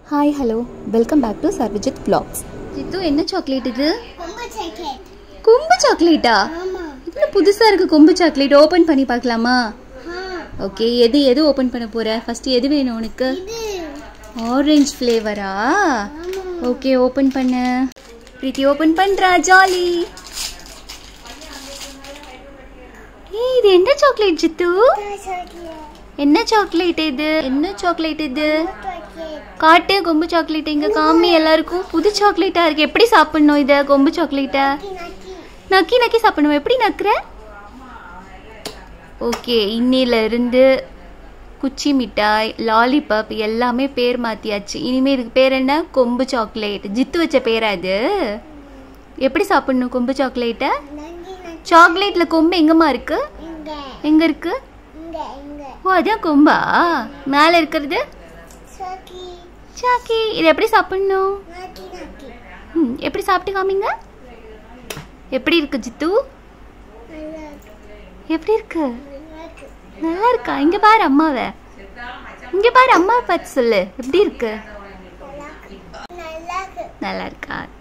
hi hello welcome back to Sarvijith vlogs Jithu என்ன chocolate இது கொம்பு சாக்லேட் கொம்பு சாக்லேட்டா ஆமா இது புதுசா இருக்கு கொம்பு சாக்லேட் ஓபன் பண்ணி பார்க்கலாமா ஆ ஓகே எது எது ஓபன் பண்ண போற ஃபர்ஸ்ட் எது வேணும் உனக்கு இது ஆரஞ்சு ஃப்ளேவரா ஆமா ஓகே ஓபன் பண்ணு பிரீத்தி ஓபன் பண்றா ஜாலி ஏய் இது என்ன சாக்லேட் ஜித்து சாக்லேட் என்ன சாக்லேட் இது என்ன சாக்லேட் இது சாக்லேட் காட்டு கொம்பு சாக்லேட் இங்க காமி எல்லாருக்கும் புது சாக்லேட்டா இருக்கு எப்படி சாப்பிடணும் இத கொம்பு சாக்லேட்டை நக்கி நக்கி நக்கி சாப்பிடணும் எப்படி நக்குற ஓகே இன்னில இருந்து குச்சி மிட்டாய் லாலிபாப் எல்லாமே பேர் மாத்தியாச்சு இனிமே இதுக்கு பேர் என்ன கொம்பு சாக்லேட் ஜித்து வச்ச பேரா இது எப்படி சாப்பிடணும் கொம்பு சாக்லேட்டை நங்கி நக்கி சாக்லேட்ல கொம்பு எங்கம்மா இருக்கு இங்க எங்க இருக்கு இங்க இங்க ஓ அதான் கொம்பா மேல இருக்கிறது சாக்கி சாக்கி இது எப்படி சாப்பிடணும் நக்கி நக்கி ம், எப்படி சாப்பிட்டு காமிங்க எப்படி இருக்கு ஜித்து நல்லா இருக்கு எப்படி இருக்கு நல்லா இருக்கு நல்லா இருக்கா இங்க பாரு அம்மாவை இங்க பாரு அம்மாவை பார்த்து சொல்லு எப்படி இருக்கு நல்லா இருக்கு நல்லா இருக்கா